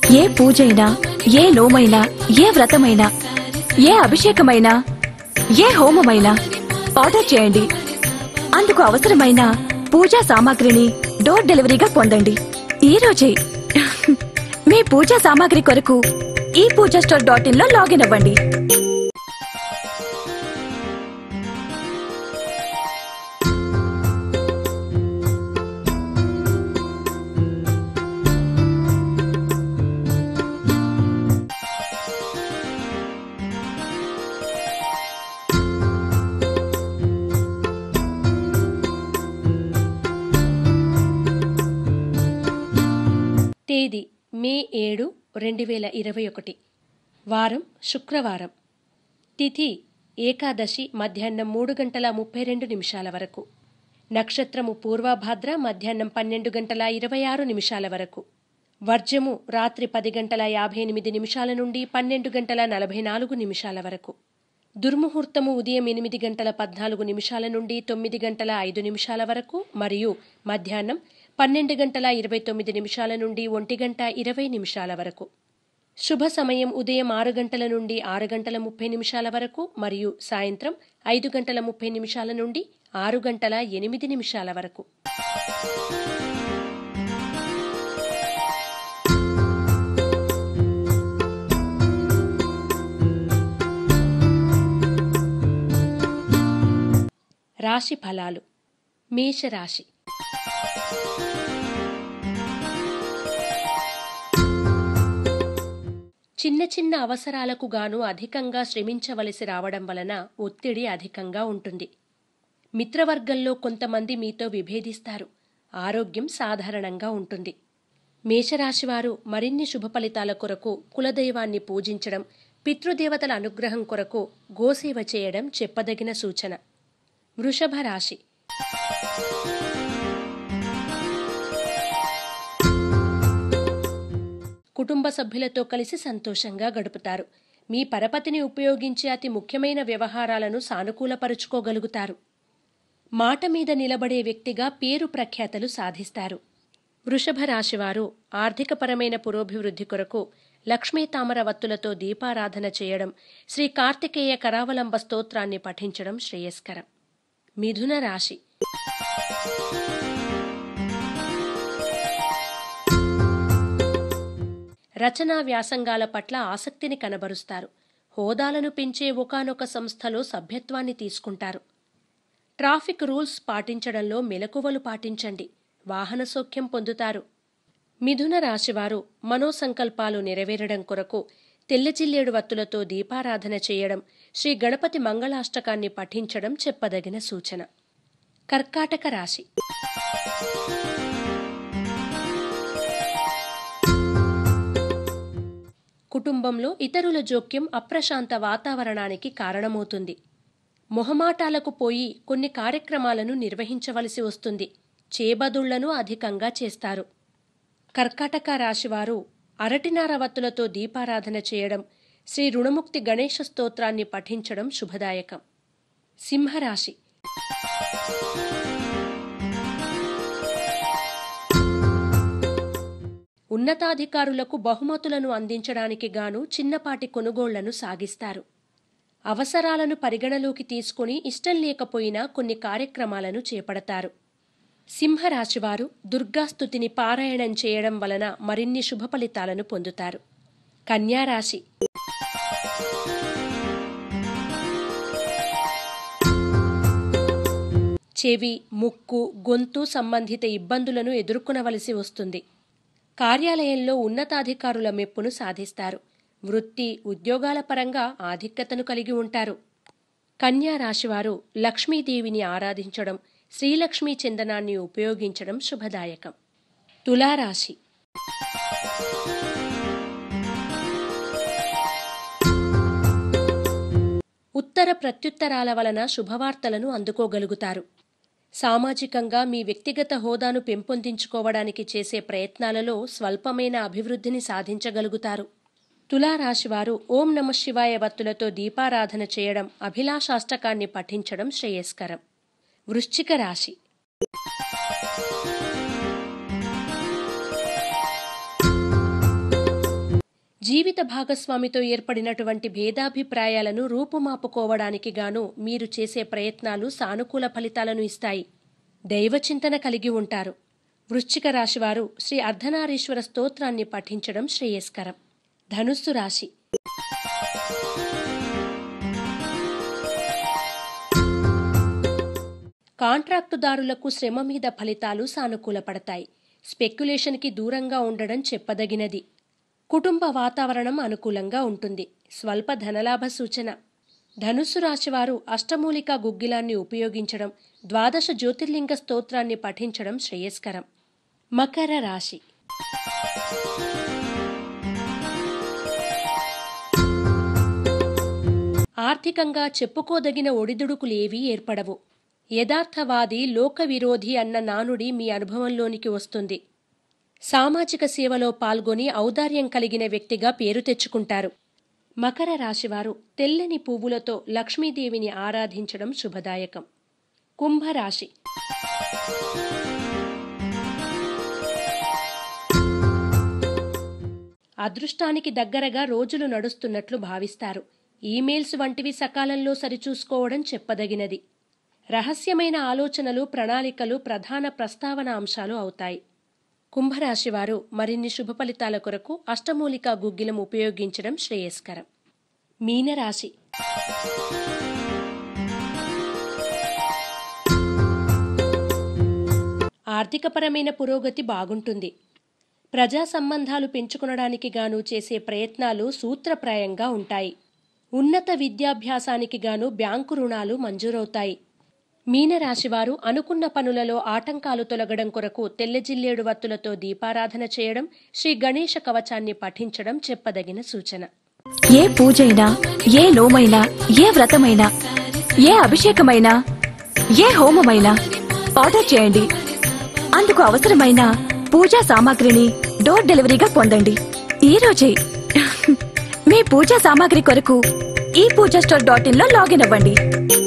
ఏ పూజైనా ఏ నోమైనా ఏ వ్రతమైనా ఏ అభిషేకమైనా ఏ హోమమైనా ఆర్డర్ చేయండి అందుకు అవసరమైన పూజా సామాగ్రిని డోర్ డెలివరీగా పొందండి ఈ రోజే మీ పూజా సామాగ్రి కొరకు ఈ పూజా స్టోర్ డాట్ ఇన్ లో లాగిన్ అవ్వండి తేదీ మే ఏడు రెండు వేల ఇరవై ఒకటి వారం శుక్రవారం తిథి ఏకాదశి మధ్యాహ్నం మూడు గంటల ముప్పై రెండు నిమిషాల వరకు నక్షత్రము పూర్వభాద్ర మధ్యాహ్నం పన్నెండు గంటల ఇరవై ఆరు నిమిషాల వరకు వర్జము రాత్రి పది గంటల యాభై ఎనిమిది నిమిషాల నుండి పన్నెండు గంటల నలభై నాలుగు నిమిషాల వరకు దుర్ముహూర్తము ఉదయం ఎనిమిది గంటల పద్నాలుగు నిమిషాల నుండి తొమ్మిది గంటల ఐదు నిమిషాల వరకు మరియు మధ్యాహ్నం పన్నెండు గంటల ఇరవై తొమ్మిది నిమిషాల నుండి ఒంటి గంట ఇరవై నిమిషాల వరకు శుభ సమయం ఉదయం ఆరు గంటల నుండి ఆరు గంటల ముప్పై నిమిషాల వరకు మరియు సాయంత్రం ఐదు గంటల ముప్పై నిమిషాల నుండి ఆరు గంటల ఎనిమిది నిమిషాల వరకు రాశి ఫలాలు మేషరాశి చిన్న చిన్న అవసరాలకు గాను అధికంగా శ్రమించవలసి రావడం వలన ఒత్తిడి అధికంగా ఉంటుంది మిత్రవర్గంలో కొంతమంది మీతో విభేదిస్తారు ఆరోగ్యం సాధారణంగా ఉంటుంది మేషరాశివారు మరిన్ని శుభ ఫలితాల కొరకు కులదైవాన్ని పూజించడం పితృదేవతల అనుగ్రహం కొరకు గోసేవ చేయడం చెప్పదగిన సూచన వృషభ రాశి కుటుంబ సభ్యులతో కలిసి సంతోషంగా గడుపుతారు మీ పరపతిని ఉపయోగించి అతి ముఖ్యమైన వ్యవహారాలను సానుకూలపరుచుకోగలుగుతారు మాట మీద నిలబడే వ్యక్తిగా పేరు ప్రఖ్యాతలు సాధిస్తారు వృషభ రాశివారు ఆర్థికపరమైన పురోభివృద్ధి కొరకు లక్ష్మీ తామర వత్తులతో దీపారాధన చేయడం శ్రీ కార్తికేయ కరావలంబ స్తోత్రాన్ని పఠించడం శ్రేయస్కరం మిథున రాశి రచనా వ్యాసంగాల పట్ల ఆసక్తిని కనబరుస్తారు హోదాలను పెంచే ఒకానొక సంస్థలో సభ్యత్వాన్ని తీసుకుంటారు ట్రాఫిక్ రూల్స్ పాటించడంలో మెలకువలు పాటించండి వాహన సౌఖ్యం పొందుతారు మిథున రాశివారు మనోసంకల్పాలు నెరవేరడం కొరకు తెల్లజిల్లేడు వత్తులతో దీపారాధన చేయడం శ్రీ గణపతి మంగళాష్టకాన్ని పఠించడం చెప్పదగిన సూచన కర్కాటక రాశి కుటుంబంలో ఇతరుల జోక్యం అప్రశాంత వాతావరణానికి కారణమవుతుంది మొహమాటాలకు పోయి కొన్ని కార్యక్రమాలను నిర్వహించవలసి వస్తుంది చేబదుళ్లను అధికంగా చేస్తారు కర్కాటక రాశివారు అరటినార వత్తులతో దీపారాధన చేయడం శ్రీ రుణముక్తి గణేష స్తోత్రాన్ని పఠించడం శుభదాయకం సింహరాశి ఉన్నతాధికారులకు బహుమతులను అందించడానికి గాను చిన్నపాటి కొనుగోళ్లను సాగిస్తారు అవసరాలను పరిగణలోకి తీసుకుని ఇష్టం లేకపోయినా కొన్ని కార్యక్రమాలను చేపడతారు సింహరాశివారు దుర్గాస్తుతిని పారాయణం చేయడం వలన మరిన్ని శుభ ఫలితాలను పొందుతారు కన్యారాశి చెవి ముక్కు గొంతు సంబంధిత ఇబ్బందులను ఎదుర్కొనవలసి వస్తుంది కార్యాలయంలో ఉన్నతాధికారుల మెప్పును సాధిస్తారు వృత్తి ఉద్యోగాల పరంగా ఆధిక్యతను కలిగి ఉంటారు కన్యా రాశివారు లక్ష్మీదేవిని ఆరాధించడం శ్రీలక్ష్మీ చందనాన్ని ఉపయోగించడం శుభదాయకం తులారాశి ఉత్తర ప్రత్యుత్తరాల వలన శుభవార్తలను అందుకోగలుగుతారు సామాజికంగా మీ వ్యక్తిగత హోదాను పెంపొందించుకోవడానికి చేసే ప్రయత్నాలలో స్వల్పమైన అభివృద్ధిని సాధించగలుగుతారు తులారాశివారు ఓం నమ శివాయ వత్తులతో దీపారాధన చేయడం అభిలాషాష్టకాన్ని పఠించడం శ్రేయస్కరం వృశ్చిక రాశి జీవిత భాగస్వామితో ఏర్పడినటువంటి భేదాభిప్రాయాలను రూపుమాపుకోవడానికి గాను మీరు చేసే ప్రయత్నాలు సానుకూల ఫలితాలను ఇస్తాయి దైవచింతన కలిగి ఉంటారు వృశ్చిక రాశివారు శ్రీ అర్ధనారీశ్వర స్తోత్రాన్ని పఠించడం శ్రేయస్కరం ధనుస్సు రాశి కాంట్రాక్టుదారులకు శ్రమ మీద ఫలితాలు సానుకూలపడతాయి స్పెక్యులేషన్కి దూరంగా ఉండడం చెప్పదగినది కుటుంబ వాతావరణం అనుకూలంగా ఉంటుంది స్వల్ప ధనలాభ సూచన ధనుస్సు రాశివారు అష్టమూలిక గుగ్గిలాన్ని ఉపయోగించడం ద్వాదశ జ్యోతిర్లింగ స్తోత్రాన్ని పఠించడం శ్రేయస్కరం మకర రాశి ఆర్థికంగా చెప్పుకోదగిన ఒడిదుడుకులేవీ ఏర్పడవు యథార్థవాది లోక విరోధి అన్న నానుడి మీ అనుభవంలోనికి వస్తుంది సామాజిక సేవలో పాల్గొని ఔదార్యం కలిగిన వ్యక్తిగా పేరు తెచ్చుకుంటారు మకర రాశివారు తెల్లని పువ్వులతో లక్ష్మీదేవిని ఆరాధించడం శుభదాయకం కుంభరాశి అదృష్టానికి దగ్గరగా రోజులు నడుస్తున్నట్లు భావిస్తారు ఈమెయిల్స్ వంటివి సకాలంలో సరిచూసుకోవడం చెప్పదగినది రహస్యమైన ఆలోచనలు ప్రణాళికలు ప్రధాన ప్రస్తావన అంశాలు అవుతాయి కుంభరాశివారు మరిన్ని శుభ ఫలితాల కొరకు అష్టమూలిక గుగ్గిలం ఉపయోగించడం శ్రేయస్కరం మీనరాశి ఆర్థికపరమైన పురోగతి బాగుంటుంది ప్రజా సంబంధాలు పెంచుకొనడానికి గాను చేసే ప్రయత్నాలు సూత్రప్రాయంగా ఉంటాయి ఉన్నత విద్యాభ్యాసానికి గాను బ్యాంకు రుణాలు మంజూరవుతాయి మీనరాశివారు అనుకున్న పనులలో ఆటంకాలు తొలగడం కొరకు తెల్లజిల్లేడు వత్తులతో దీపారాధన చేయడం శ్రీ గణేష కవచాన్ని పఠించడం చెప్పదగిన సూచన ఏ పూజైనా ఏ నోమైనా ఏ వ్రతమైనా ఏ అభిషేకమైనా ఏ హోమమైనా ఆర్డర్ చేయండి అందుకు అవసరమైన పూజా సామాగ్రిని డోర్ డెలివరీగా పొందండి ఈ రోజే మీ పూజా సామాగ్రి కొరకు ఈ పూజా స్టోర్ డాట్ ఇన్ లో లాగిన్ అవ్వండి